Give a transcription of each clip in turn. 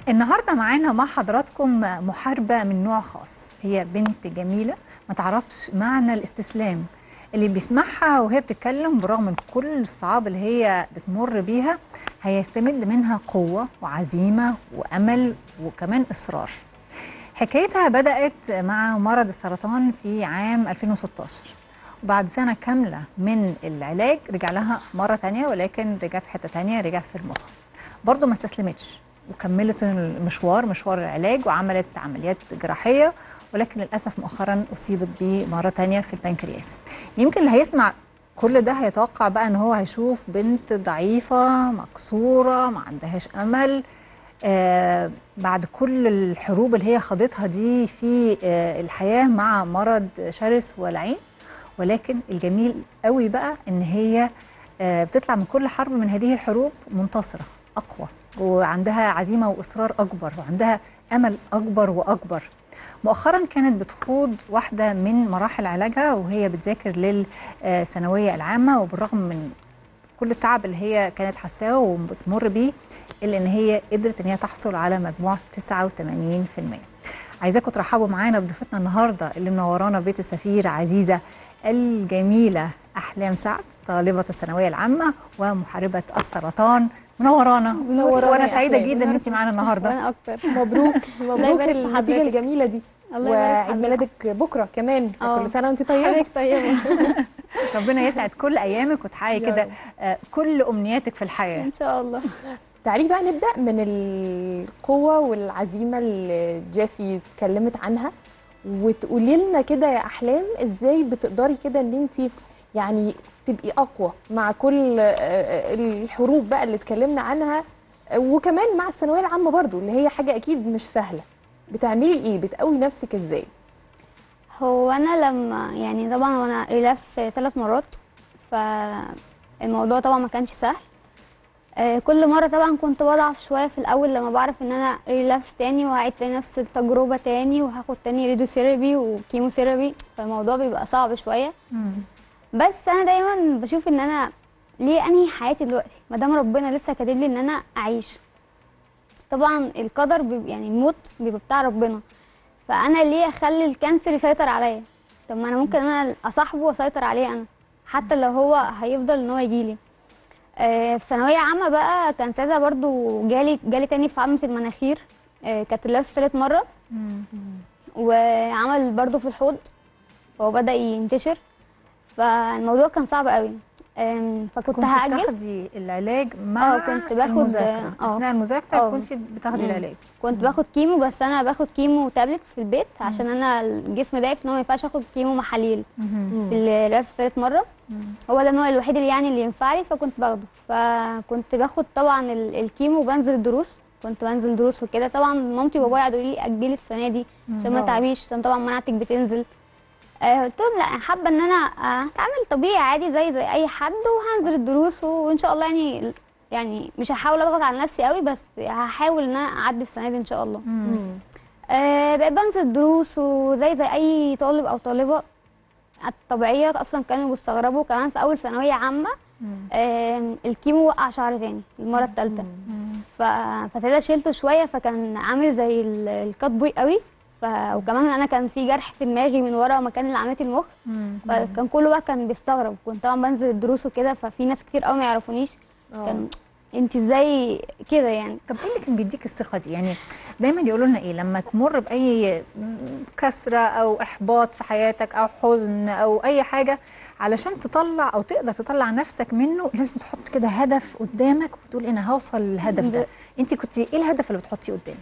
النهارده معانا مع حضراتكم محاربه من نوع خاص هي بنت جميله ما تعرفش معنى الاستسلام اللي بيسمعها وهي بتتكلم برغم من كل الصعاب اللي هي بتمر بيها هيستمد منها قوه وعزيمه وامل وكمان اصرار حكايتها بدات مع مرض السرطان في عام 2016 وبعد سنه كامله من العلاج رجع لها مره تانية ولكن رجع في حته تانية رجع في المخ برضه ما استسلمتش وكملت المشوار مشوار العلاج وعملت عمليات جراحيه ولكن للاسف مؤخرا اصيبت بيه مره تانية في البنكرياس يمكن اللي هيسمع كل ده هيتوقع بقى ان هو هيشوف بنت ضعيفه مكسوره ما عندهاش امل آه بعد كل الحروب اللي هي خاضتها دي في آه الحياه مع مرض شرس ولعين ولكن الجميل قوي بقى ان هي آه بتطلع من كل حرب من هذه الحروب منتصره اقوى وعندها عزيمه واصرار اكبر وعندها امل اكبر واكبر مؤخرا كانت بتخوض واحده من مراحل علاجها وهي بتذاكر للثانويه العامه وبالرغم من كل التعب اللي هي كانت حاساه وبتمر بيه الا ان هي قدرت ان هي تحصل على مجموع 89% عايزاكم ترحبوا معانا بضيفتنا النهارده اللي منورانا بيت السفير عزيزه الجميله احلام سعد طالبه الثانويه العامه ومحاربه السرطان منورانا منورانا وانا يا سعيده أحلام. جدا ان انت معانا النهارده وانا اكتر مبروك الله مبروك يبارك في النتيجه حضرتك الجميله دي الله يبارك في وعيد حضرتك. ميلادك بكره كمان آه. كل سنه وانت طيبه حضرتك طيبه ربنا يسعد كل ايامك وتحققي يا كده رب. آه، كل امنياتك في الحياه ان شاء الله تعالي بقى نبدا من القوه والعزيمه اللي جيسي اتكلمت عنها وتقولي لنا كده يا احلام ازاي بتقدري كده ان انت يعني تبقي اقوى مع كل آه، الحروب بقى اللي اتكلمنا عنها آه، وكمان مع الثانويه العامه برضو اللي هي حاجه اكيد مش سهله بتعملي ايه بتقوي نفسك ازاي هو انا لما يعني طبعا وانا ريلابس ثلاث مرات فالموضوع طبعا ما كانش سهل آه، كل مره طبعا كنت بضعف شويه في الاول لما بعرف ان انا ريلابس تاني وهعيد تاني نفس التجربه تاني وهاخد تاني راديوثيرابي وكيموثيرابي فالموضوع بيبقى صعب شويه بس انا دايما بشوف ان انا ليه انهي حياتي دلوقتي ما دام ربنا لسه كاتب لي ان انا اعيش طبعا القدر بيبقى يعني الموت بيبقى بتاع ربنا فانا ليه اخلي الكانسر يسيطر عليا طب ما انا ممكن انا اصاحبه واسيطر عليه انا حتى لو هو هيفضل ان هو يجيلي آه، في ثانويه عامه بقى كان ساعتها برضو جالي جالي تاني في عظمه المناخير آه، كانت اللي في ثالث مره وعمل برضو في الحوض هو بدا ينتشر فالموضوع كان صعب قوي آم، فكنت كنت هاجل بتاخدي العلاج مع اه، كنت باخد- المذاكرة. اه. اثناء المذاكره اه. كنت بتاخدي مم. العلاج كنت باخد كيمو بس انا باخد كيمو تابلتس في البيت عشان انا الجسم ضعيف ان هو ما ينفعش اخد كيمو محاليل مهم. في الرئاسه ثالث مره مم. هو ده النوع الوحيد اللي يعني اللي ينفع لي فكنت باخده فكنت باخد طبعا ال- الكيمو وبنزل الدروس كنت بنزل دروس وكده طبعا مامتي وبابايا قعدوا لي اجلي السنه دي عشان ما آه. تعبيش عشان طبعا مناعتك بتنزل آه، قلت لهم لا حابه ان انا آه، هتعامل طبيعي عادي زي زي اي حد وهنزل الدروس وان شاء الله يعني يعني مش هحاول اضغط على نفسي قوي بس هحاول ان انا اعدي السنه دي ان شاء الله مم. آه بقيت بنزل دروس وزي زي اي طالب او طالبه الطبيعيه اصلا كانوا بيستغربوا كمان في اول ثانويه عامه مم. آه الكيمو وقع شعر تاني المره الثالثه مم. ف... فساعتها شيلته شويه فكان عامل زي ال- الكات بوي قوي ف... وكمان انا كان في جرح في دماغي من ورا مكان اللي عملت المخ مم. فكان كله بقى كان بيستغرب كنت طبعا بنزل الدروس وكده ففي ناس كتير قوي ما يعرفونيش آه. كان انت ازاي كده يعني طب ايه اللي كان بيديك الثقه دي يعني دايما يقولوا لنا ايه لما تمر باي كسره او احباط في حياتك او حزن او اي حاجه علشان تطلع او تقدر تطلع نفسك منه لازم تحط كده هدف قدامك وتقول انا هوصل للهدف ده ده- انت كنت ايه الهدف اللي بتحطيه قدامك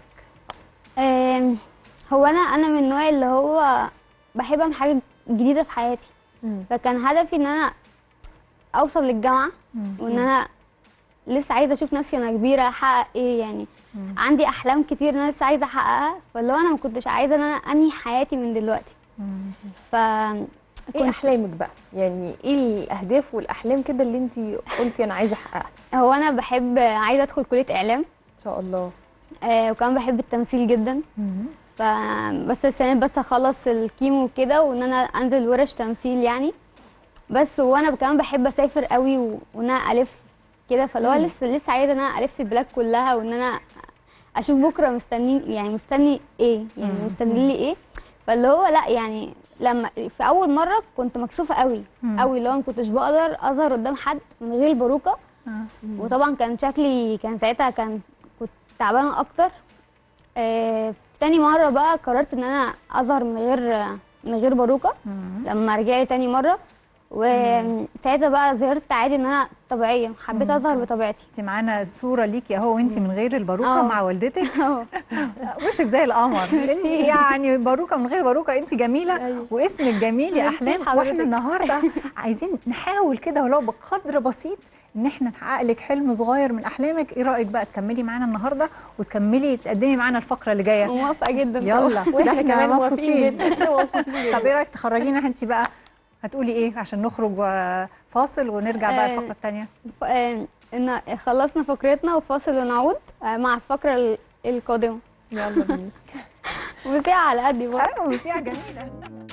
آم، هو انا انا من النوع اللي هو بحب اعمل حاجه جديده في حياتي مم. فكان هدفي ان انا اوصل للجامعه وان انا لسه عايزه اشوف نفسي وانا كبيره احقق ايه يعني مم. عندي احلام كتير ان انا لسه عايزه احققها فاللي هو انا ما كنتش عايزه ان انا انهي حياتي من دلوقتي مم. ف ايه احلامك بقى يعني ايه الاهداف والاحلام كده اللي انت قلتي انا عايزه احققها هو انا بحب عايزه ادخل كليه اعلام ان شاء الله آه وكمان بحب التمثيل جدا مم. ف بس السنه بس اخلص الكيمو وكده وان انا انزل ورش تمثيل يعني بس وانا كمان بحب اسافر قوي و- وان انا الف كده فاللي هو مم. لسه لسه عايزه ان انا الف البلاد كلها وان انا اشوف بكره مستني يعني مستني ايه يعني مم. مستني لي ايه فاللي هو لا يعني لما في اول مره كنت مكسوفه قوي مم. قوي اللي هو ما كنتش بقدر اظهر قدام حد من غير الباروكه آه. وطبعا كان شكلي كان ساعتها كان كنت تعبانه اكتر آه تاني مره بقى قررت ان انا اظهر من غير من غير باروكه مم. لما رجعت تاني مره وساعتها بقى ظهرت عادي ان انا طبيعيه حبيت مم. اظهر بطبيعتي انت معانا صوره ليكي اهو وانت من غير الباروكه آه. مع والدتك أهو. وشك زي القمر انت ميرسي. يعني باروكه من غير باروكه انت جميله أيوة. واسمك جميل يا ميرسي احلام لحضرتك. واحنا النهارده عايزين نحاول كده ولو بقدر بسيط ان احنا نحقق لك حلم صغير من احلامك ايه رايك بقى تكملي معانا النهارده وتكملي تقدمي معانا الفقره اللي جايه موافقه جدا طبعاً. يلا ده واحنا احنا كمان موافقين مبسوطين جدا مبسوطين جدا طب ايه رايك تخرجينا انت بقى هتقولي ايه عشان نخرج آه، فاصل ونرجع بقى آه، الفقره الثانيه ف- آه، ان خلصنا فقرتنا وفاصل ونعود آه، مع الفقره ال- القادمه يلا بينا وساعه على قدي برضه ايوه مذيعه جميله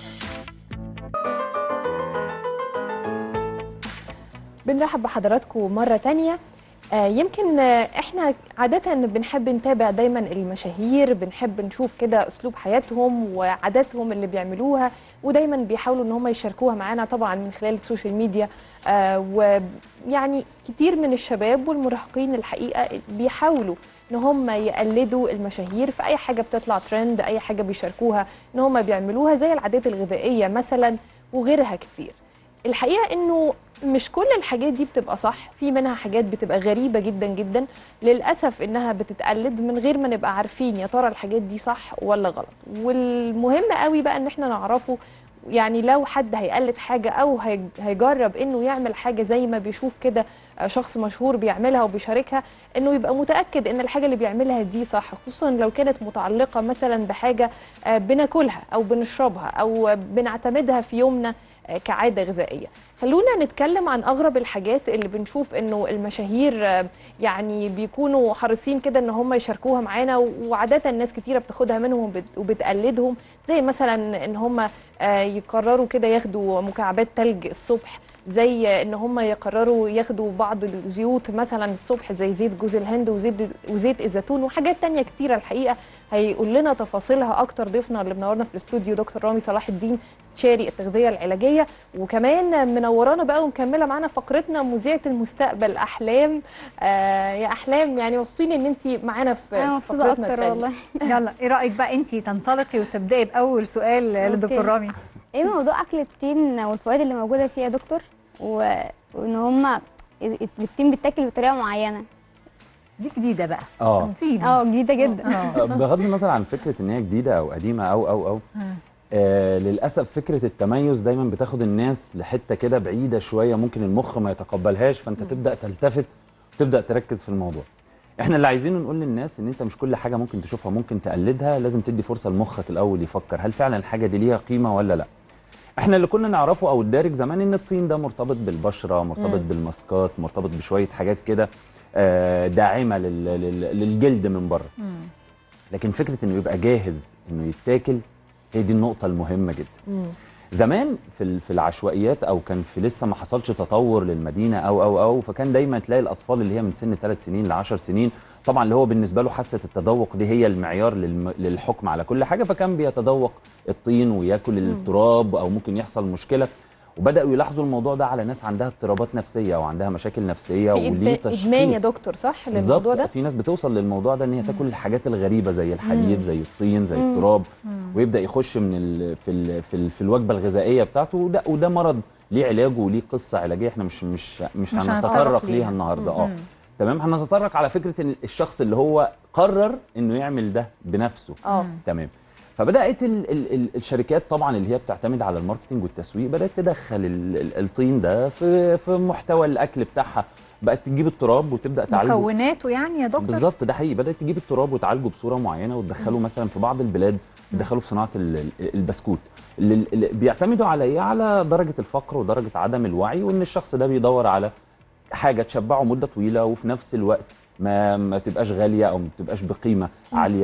بنرحب بحضراتكم مرة تانية آه، يمكن آه، احنا عادة بنحب نتابع دايما المشاهير بنحب نشوف كده اسلوب حياتهم وعاداتهم اللي بيعملوها ودايما بيحاولوا ان هم يشاركوها معانا طبعا من خلال السوشيال ميديا آه، ويعني كتير من الشباب والمراهقين الحقيقة بيحاولوا ان هم يقلدوا المشاهير في اي حاجة بتطلع ترند اي حاجة بيشاركوها ان هم بيعملوها زي العادات الغذائية مثلا وغيرها كتير الحقيقه انه مش كل الحاجات دي بتبقى صح في منها حاجات بتبقى غريبه جدا جدا للاسف انها بتتقلد من غير ما نبقى عارفين يا ترى الحاجات دي صح ولا غلط والمهم قوي بقى ان احنا نعرفه يعني لو حد هيقلد حاجه او هي- هيجرب انه يعمل حاجه زي ما بيشوف كده آه، شخص مشهور بيعملها وبيشاركها انه يبقى متاكد ان الحاجه اللي بيعملها دي صح خصوصا لو كانت متعلقه مثلا بحاجه آه، بناكلها او بنشربها او بنعتمدها في يومنا آه، كعاده غذائيه خلونا نتكلم عن اغرب الحاجات اللي بنشوف انه المشاهير آه، يعني بيكونوا حريصين كده ان هم يشاركوها معانا وعاده الناس كتيره بتاخدها منهم وبت- وبتقلدهم زي مثلا ان هم آه، يقرروا كده ياخدوا مكعبات تلج الصبح زي ان هم يقرروا ياخدوا بعض الزيوت مثلا الصبح زي زيت جوز الهند وزيت وزيت الزيتون وحاجات تانية كتيره الحقيقه هيقول لنا تفاصيلها اكتر ضيفنا اللي منورنا في الاستوديو دكتور رامي صلاح الدين استشاري التغذيه العلاجيه وكمان منورانا بقى ومكمله معانا فقرتنا مذيعه المستقبل احلام آه يا احلام يعني مبسوطين ان انت معانا في انا في مبسوطه فقرتنا اكتر التانية. والله يلا ايه رايك بقى انت تنطلقي وتبداي باول سؤال للدكتور أوكي. رامي ايه موضوع اكل التين والفوائد اللي موجوده فيه يا دكتور و... وان هما التين بيتاكل بطريقه معينه دي جديده بقى اه جديده اه جديده جدا اه بغض النظر عن فكره ان هي جديده او قديمه او او او آه. آه للاسف فكره التميز دايما بتاخد الناس لحته كده بعيده شويه ممكن المخ ما يتقبلهاش فانت تبدا تلتفت وتبدا تركز في الموضوع احنا اللي عايزينه نقول للناس ان انت مش كل حاجه ممكن تشوفها ممكن تقلدها لازم تدي فرصه لمخك الاول يفكر هل فعلا الحاجه دي ليها قيمه ولا لا احنا اللي كنا نعرفه او الدارج زمان ان الطين ده مرتبط بالبشره مرتبط مم. بالماسكات مرتبط بشويه حاجات كده آه، داعمه لل- لل- للجلد من بره مم. لكن فكره انه يبقى جاهز انه يتاكل هي دي النقطه المهمه جدا مم. زمان في ال- في العشوائيات او كان في لسه ما حصلش تطور للمدينه او او او فكان دايما تلاقي الاطفال اللي هي من سن 3 سنين ل 10 سنين طبعا اللي هو بالنسبه له حاسه التذوق دي هي المعيار للم- للحكم على كل حاجه فكان بيتذوق الطين وياكل التراب او ممكن يحصل مشكله وبداوا يلاحظوا الموضوع ده على ناس عندها اضطرابات نفسيه او عندها مشاكل نفسيه في وليه إدمان- ادمان يا تشخيص دكتور صح للموضوع بالظبط ده في ناس بتوصل للموضوع ده ان هي تاكل الحاجات الغريبه زي الحليب مم. زي الطين زي مم. التراب مم. ويبدا يخش من ال في ال في, ال في الوجبه الغذائيه بتاعته وده وده مرض ليه علاج وليه قصه علاجيه احنا مش مش مش, مش هنتطرق هنتطرق ليها. ليها النهارده اه مم. تمام هنتطرق على فكره ان الشخص اللي هو قرر انه يعمل ده بنفسه اه مم. تمام فبدات ال ال ال الشركات طبعا اللي هي بتعتمد على الماركتنج والتسويق بدات تدخل ال ال الطين ده في في محتوى الاكل بتاعها بقت تجيب التراب وتبدا تعالجه مكوناته يعني يا دكتور بالظبط ده حقيقي بدات تجيب التراب وتعالجه بصوره معينه وتدخله مثلا في بعض البلاد تدخله في صناعه ال- ال- البسكوت اللي اللي بيعتمدوا على ايه على درجه الفقر ودرجه عدم الوعي وان الشخص ده بيدور على حاجه تشبعه مده طويله وفي نفس الوقت ما ما تبقاش غاليه او ما تبقاش بقيمه عاليه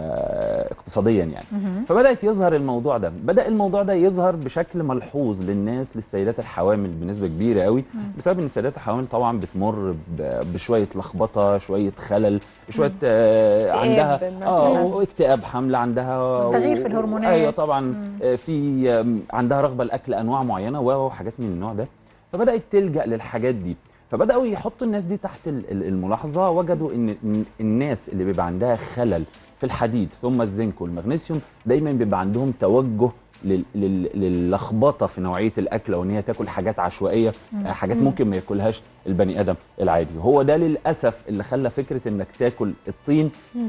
اقتصاديا يعني مهم. فبدات يظهر الموضوع ده بدا الموضوع ده يظهر بشكل ملحوظ للناس للسيدات الحوامل بنسبه كبيره قوي بسبب ان السيدات الحوامل طبعا بتمر ب- بشويه لخبطه شويه خلل شويه آه اكتئاب عندها اه مثلاً. واكتئاب حمل عندها تغيير في و- الهرمونات. ايوه طبعا مم. آه، في آم، عندها رغبه لاكل انواع معينه و- وحاجات من النوع ده فبدات تلجا للحاجات دي فبداوا يحطوا الناس دي تحت ال- ال- الملاحظه وجدوا ان إن الناس اللي بيبقى عندها خلل في الحديد ثم الزنك والمغنيسيوم دايما بيبقى عندهم توجه لل- لل- للخبطه في نوعيه الاكل او ان هي تاكل حاجات عشوائيه آه، حاجات ممكن ما ياكلهاش البني ادم العادي هو ده للاسف اللي خلى فكره انك تاكل الطين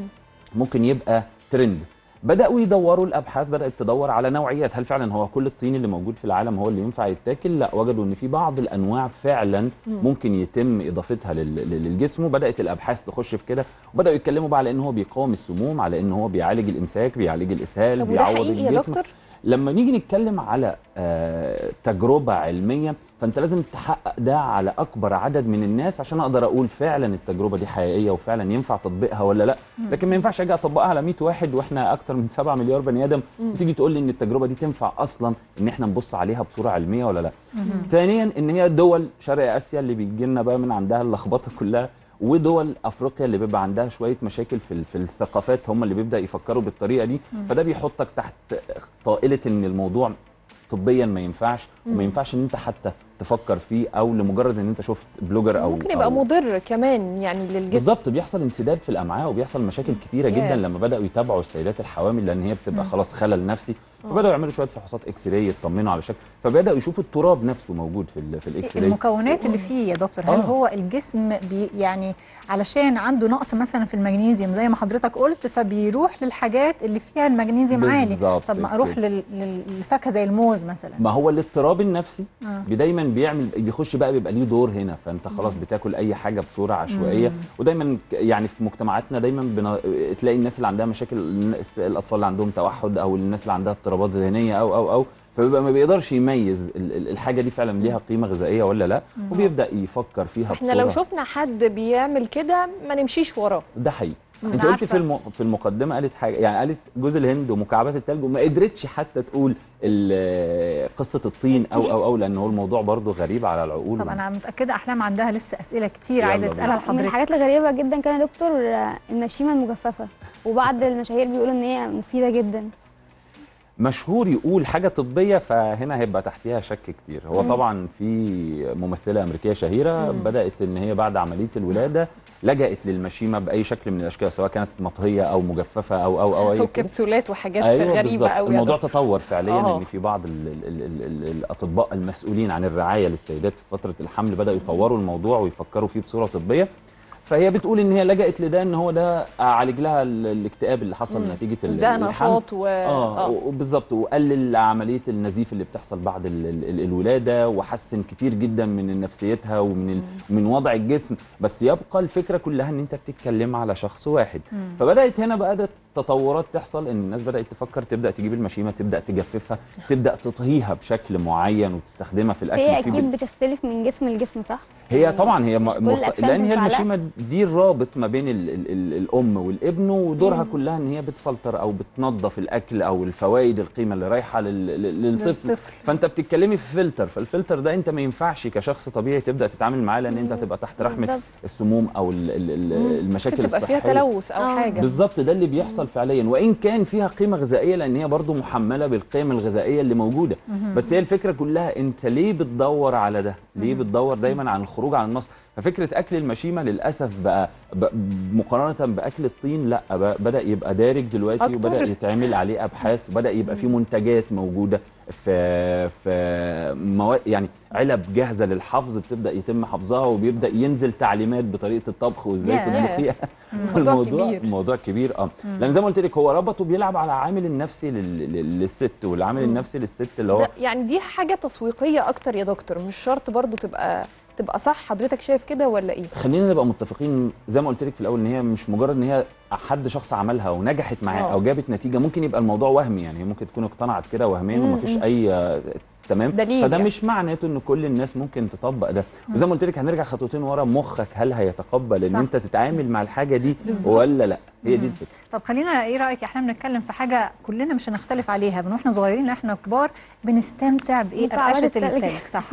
ممكن يبقى ترند بداوا يدوروا الابحاث بدات تدور على نوعيات هل فعلا هو كل الطين اللي موجود في العالم هو اللي ينفع يتاكل لا وجدوا ان في بعض الانواع فعلا ممكن يتم اضافتها لل- لل- للجسم وبدات الابحاث تخش في كده وبداوا يتكلموا بقى على ان هو بيقاوم السموم على ان هو بيعالج الامساك بيعالج الاسهال طب وده بيعوض حقيقي يا الجسم دكتور لما نيجي نتكلم على آه، تجربة علمية فانت لازم تحقق ده على اكبر عدد من الناس عشان اقدر اقول فعلا التجربة دي حقيقية وفعلا ينفع تطبيقها ولا لا لكن ما ينفعش اجي اطبقها على 100 واحد واحنا اكتر من 7 مليار بني ادم وتيجي تقول لي ان التجربة دي تنفع اصلا ان احنا نبص عليها بصورة علمية ولا لا ثانيا ان هي دول شرق اسيا اللي بيجي لنا بقى من عندها اللخبطة كلها ودول افريقيا اللي بيبقى عندها شويه مشاكل في ال- في الثقافات هم اللي بيبدا يفكروا بالطريقه دي فده بيحطك تحت طائله ان الموضوع طبيا ما ينفعش وما ينفعش ان انت حتى تفكر فيه او لمجرد ان انت شفت بلوجر او ممكن يبقى أو مضر كمان يعني للجسم بالظبط بيحصل انسداد في الامعاء وبيحصل مشاكل كتيره ياه. جدا لما بداوا يتابعوا السيدات الحوامل لان هي بتبقى خلاص خلل نفسي فبداوا يعملوا شويه فحوصات اكس راي يطمنوا على شكل فبداوا يشوفوا التراب نفسه موجود في ال في الاكس راي المكونات اللي فيه يا دكتور هل آه. هو الجسم بي يعني علشان عنده نقص مثلا في المغنيسيوم زي ما حضرتك قلت فبيروح للحاجات اللي فيها المغنيسيوم عالي بالظبط طب ما اروح كده. لل- لل- للفاكهه زي الموز مثلا ما هو الاضطراب النفسي آه. بي- دايما بيعمل بيخش بقى بيبقى ليه دور هنا فانت خلاص بتاكل اي حاجه بصوره عشوائيه مم. ودايما ك- يعني في مجتمعاتنا دايما بنا... تلاقي الناس اللي عندها مشاكل الناس- الاطفال اللي عندهم توحد او الناس اللي عندها اضطرابات ذهنيه او او او فبيبقى ما بيقدرش يميز ال- ال- الحاجه دي فعلا ليها قيمه غذائيه ولا لا وبيبدا يفكر فيها احنا لو بصورة- شفنا حد بيعمل كده ما نمشيش وراه ده حقيقي مم. انت أنا قلت في عارفة. الم... في المقدمه قالت حاجه يعني قالت جوز الهند ومكعبات التلج وما قدرتش حتى تقول ال- قصه الطين او او او لان هو الموضوع برضو غريب على العقول طب انا متاكده احلام عندها لسه اسئله كتير يلا عايزه بينا. تسالها من لحضرتك الحاجات الغريبة جدا كان يا دكتور آه، المشيمة المجففة وبعض المشاهير بيقولوا ان هي مفيدة جدا مشهور يقول حاجه طبيه فهنا هيبقى تحتيها شك كتير هو مم. طبعا في ممثله امريكيه شهيره مم. بدات ان هي بعد عمليه الولاده لجأت للمشيمه باي شكل من الاشكال سواء كانت مطهيه او مجففه او او او اي او كبسولات وحاجات ايوه غريبه بالظبط قوي الموضوع تطور فعليا آه. ان في بعض ال ال ال ال الاطباء المسؤولين عن الرعايه للسيدات في فتره الحمل بداوا يطوروا الموضوع ويفكروا فيه بصوره طبيه فهي بتقول ان هي لجأت لده ان هو ده عالج لها ال- الاكتئاب اللي حصل مم. نتيجه ال- ده الحمل نشاط و اه بالظبط وقلل عمليه النزيف اللي بتحصل بعد ال ال ال الولاده وحسن كتير جدا من نفسيتها ومن ال من وضع الجسم بس يبقى الفكره كلها ان انت بتتكلم على شخص واحد مم. فبدات هنا بقى ده تطورات تحصل ان الناس بدات تفكر تبدا تجيب المشيمه تبدا تجففها تبدا تطهيها بشكل معين وتستخدمها في الاكل هي في اكيد بتختلف من جسم لجسم صح؟ هي طبعا هي م- مش كل مرت... الأجسام لان هي تنفع لها. المشيمه دي الرابط ما بين ال... ال... ال... الام والابن ودورها مم. كلها ان هي بتفلتر او بتنظف الاكل او الفوائد القيمه اللي رايحه لل... لل- للطفل للطفل. فانت بتتكلمي في فلتر فالفلتر ده انت ما ينفعش كشخص طبيعي تبدا تتعامل معاه لان انت مم. هتبقى تحت رحمه بالظبط. السموم او ال... ال... ال... مم. المشاكل ممكن تبقى الصحيه فيها تلوث او آه. حاجه بالظبط ده اللي بيحصل فعليا وان كان فيها قيمه غذائيه لان هي برضو محمله بالقيم الغذائيه اللي موجوده مهم. بس هي الفكره كلها انت ليه بتدور على ده ليه مم. بتدور دايما عن الخروج عن النص ففكره اكل المشيمه للاسف بقى ب- مقارنه باكل الطين لا بقى بدا يبقى دارج دلوقتي أكتر. وبدا يتعمل عليه ابحاث وبدا يبقى في منتجات موجوده في في مواد يعني علب جاهزه للحفظ بتبدا يتم حفظها وبيبدا ينزل تعليمات بطريقه الطبخ وازاي ياه. تطبخيها موضوع الموضوع كبير. موضوع كبير اه مم. لان زي ما قلت لك هو ربطه بيلعب على عامل النفسي لل- لل- للست والعامل مم. النفسي للست اللي هو ده يعني دي حاجه تسويقيه اكتر يا دكتور مش شرط برضو تبقى تبقى صح حضرتك شايف كده ولا ايه خلينا نبقى متفقين زي ما قلت لك في الاول ان هي مش مجرد ان هي حد شخص عملها ونجحت معاه آه. او جابت نتيجه ممكن يبقى الموضوع وهمي يعني هي ممكن تكون اقتنعت كده وهميا مم، ومفيش مم. اي آه، تمام دليل فده يعني. مش معناته ان كل الناس ممكن تطبق ده وزي ما قلت لك هنرجع خطوتين ورا مخك هل هيتقبل ان صح. انت تتعامل مع الحاجه دي بالظبط. ولا لا هي دي مم. الفكره طب خلينا ايه رايك احنا بنتكلم في حاجه كلنا مش هنختلف عليها من واحنا صغيرين احنا كبار بنستمتع بايه مكعبات قرقشه التلج. التلج صح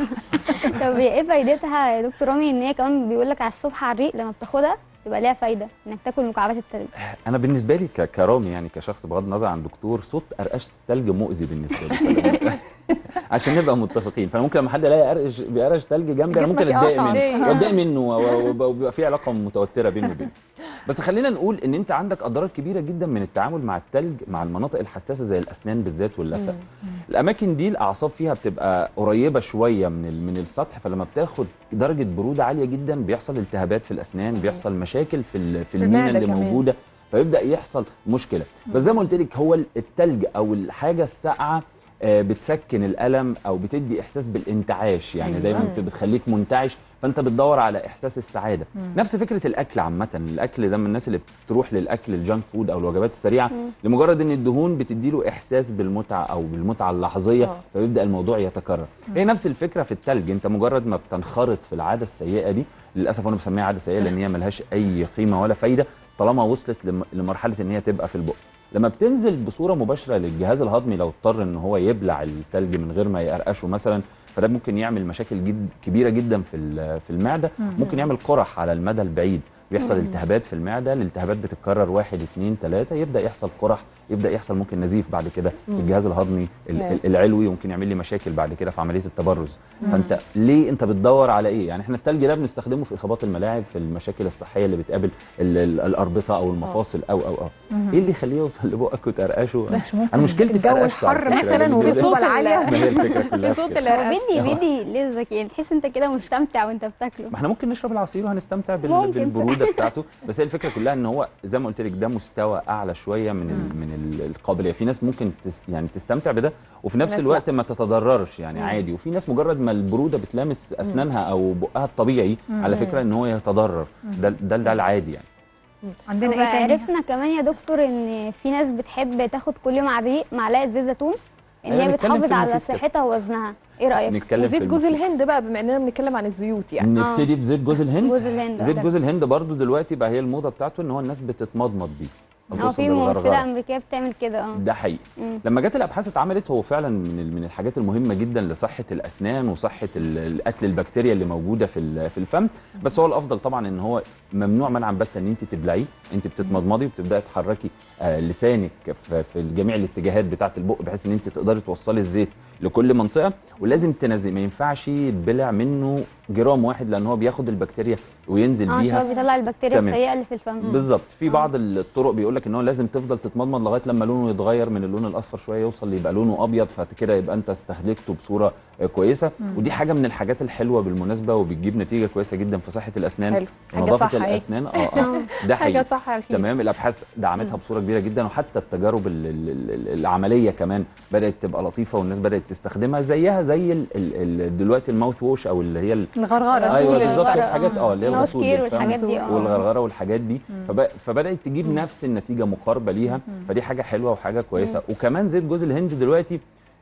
طب هي ايه فايدتها يا دكتور رامي ان هي كمان بيقول لك على الصبح على الريق لما بتاخدها يبقى ليها فايده انك تاكل مكعبات التلج انا بالنسبه لي ك- كرامي يعني كشخص بغض النظر عن دكتور صوت قرقشه التلج مؤذي بالنسبه لي فلما- عشان نبقى متفقين فانا ممكن لما حد الاقي قرقش بيقرقش تلج جنبي انا ممكن جسمك اتضايق يقشعر. منه ليه؟ واتضايق منه و- و- وبيبقى في علاقه متوتره بيني وبينه بس خلينا نقول ان انت عندك اضرار كبيره جدا من التعامل مع التلج مع المناطق الحساسه زي الاسنان بالذات واللثه الاماكن دي الاعصاب فيها بتبقى قريبه شويه من ال- من السطح فلما بتاخد درجه بروده عاليه جدا بيحصل التهابات في الاسنان بيحصل مشاكل في ال- في المينا المعدة اللي كمان. موجوده فيبدا يحصل مشكله بس زي ما قلت لك هو التلج او الحاجه الساقعه آه، بتسكن الالم او بتدي احساس بالانتعاش يعني أيوة. دايما مم. بت- بتخليك منتعش فانت بتدور على احساس السعاده مم. نفس فكره الاكل عامه الاكل ده من الناس اللي بتروح للاكل الجانك فود او الوجبات السريعه مم. لمجرد ان الدهون بتديله احساس بالمتعه او بالمتعه اللحظيه آه. فيبدا الموضوع يتكرر هي نفس الفكره في التلج انت مجرد ما بتنخرط في العاده السيئه دي للاسف انا بسميها عاده سيئه لان هي ملهاش اي قيمه ولا فايده طالما وصلت لم- لمرحله ان هي تبقى في البق لما بتنزل بصوره مباشره للجهاز الهضمي لو اضطر ان هو يبلع التلج من غير ما يقرقشه مثلا فده ممكن يعمل مشاكل جد كبيره جدا في ال- في المعده مم. ممكن يعمل قرح على المدى البعيد بيحصل التهابات في المعده الالتهابات بتتكرر واحد اتنين تلاته يبدا يحصل قرح يبدا يحصل ممكن نزيف بعد كده في الجهاز الهضمي ال- أيوة. ال- العلوي وممكن يعمل لي مشاكل بعد كده في عمليه التبرز فانت ليه انت بتدور على ايه يعني احنا التلج ده بنستخدمه في اصابات الملاعب في المشاكل الصحيه اللي بتقابل ال- ال- الاربطه او المفاصل او او او ايه اللي يخليه يوصل لبقك وترقشه مش ممكن انا مشكلتي في الجو قرقشته على الحر فكرة. مثلا بالنسبة لي- والرطوبه صوت ال- العاليه ما هي الفكره كلها في في صوت كده. هو القرقشه بيدي بيدي لذك يعني تحس انت كده مستمتع وانت بتاكله ما احنا ممكن نشرب العصير وهنستمتع بال... ممكن. بالبروده بتاعته بس هي الفكره كلها ان هو زي ما قلت لك ده مستوى اعلى شويه من ال... من ال- القابليه في ناس ممكن تس... يعني تستمتع بده وفي نفس ناس الوقت ما تتضررش يعني مم. عادي وفي ناس مجرد ما البروده بتلامس اسنانها او بقها الطبيعي على فكره ان هو يتضرر ده ده, ده العادي يعني عندنا ايه تاني عرفنا كمان يا دكتور ان في ناس بتحب تاخد كل يوم على الريق معلقه زيت زيتون ان أيوة، هي نتكلم بتحافظ في على المفيد كده. صحتها ووزنها ايه رايك نتكلم وزيت في جوز المفيد. الهند بقى بما اننا بنتكلم عن الزيوت يعني نبتدي بزيت جوز الهند جوز الهند زيت آه. جوز الهند برضو دلوقتي بقى هي الموضه بتاعته ان هو الناس بتتمضمض بيه اه القصة في بالغرغرة. ممثله امريكيه بتعمل كده اه ده حقيقي مم. لما جت الابحاث اتعملت هو فعلا من ال- من الحاجات المهمه جدا لصحه الاسنان وصحه ال- الاكل البكتيريا اللي موجوده في ال- في الفم بس هو الافضل طبعا ان هو ممنوع منعا باتا ان انت تبلعيه انت بتتمضمضي وبتبداي تحركي آه، لسانك في في جميع الاتجاهات بتاعه البق بحيث ان انت تقدري توصلي الزيت لكل منطقه ولازم تنزلي ما ينفعش يتبلع منه جرام واحد لان هو بياخد البكتيريا وينزل اه عشان بيها هو بيطلع البكتيريا تمام. السيئه اللي في الفم بالظبط في آه. بعض الطرق بيقول لك ان هو لازم تفضل تتمضمض لغايه لما لونه يتغير من اللون الاصفر شويه يوصل يبقى لونه ابيض فكده يبقى انت استهلكته بصوره آه، كويسه ودي حاجه من الحاجات الحلوه بالمناسبه وبتجيب نتيجه كويسه جدا في صحه الاسنان حلو حاجه ونظافه صح اهي الاسنان اه اه ده حاجه حقيقي صح اكيد تمام الابحاث دعمتها بصوره كبيره جدا وحتى التجارب ال- ال- ال- العمليه كمان بدات تبقى لطيفه والناس بدات تستخدمها زيها زي ال ال الدلوقتي الماوث ووش او اللي هي ال- الغرغره ايوه غسول بالظبط الغرة، الحاجات اه اللي هي الماوث الغسول كير بالفم والحاجات دي اه والغرغره والحاجات دي فب... فبدات تجيب نفس النتيجه مقاربه ليها فدي حاجه حلوه وحاجه كويسه وكمان زيت جوز الهند دلوقتي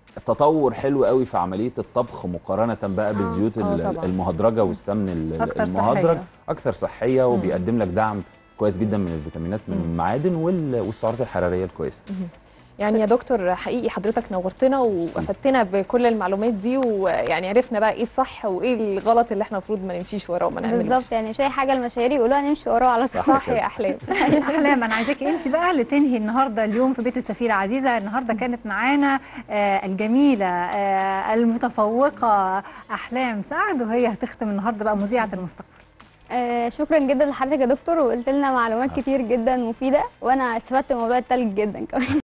تطور حلو قوي في عمليه الطبخ مقارنه بقى بالزيوت آه ال- طبعا. المهدرجه والسمن ال- أكتر المهدرج صحية. اكثر صحيه وبيقدم لك دعم كويس جدا من الفيتامينات من المعادن وال- والسعرات الحراريه الكويسه يعني يا دكتور حقيقي حضرتك نورتنا وافدتنا بكل المعلومات دي ويعني عرفنا بقى ايه الصح وايه الغلط اللي احنا المفروض ما نمشيش وراه وما نعملوش بالظبط يعني مش اي حاجه المشاهير يقولوها نمشي وراه على طول صح يا احلام احلام انا عايزاكي انت بقى اللي تنهي النهارده اليوم في بيت السفيره عزيزه النهارده كانت معانا آه، الجميله آه، المتفوقه احلام سعد وهي هتختم النهارده بقى مذيعه المستقبل آه شكرا جدا لحضرتك يا دكتور وقلت لنا معلومات كتير جدا مفيده وانا استفدت من موضوع التلج جدا كمان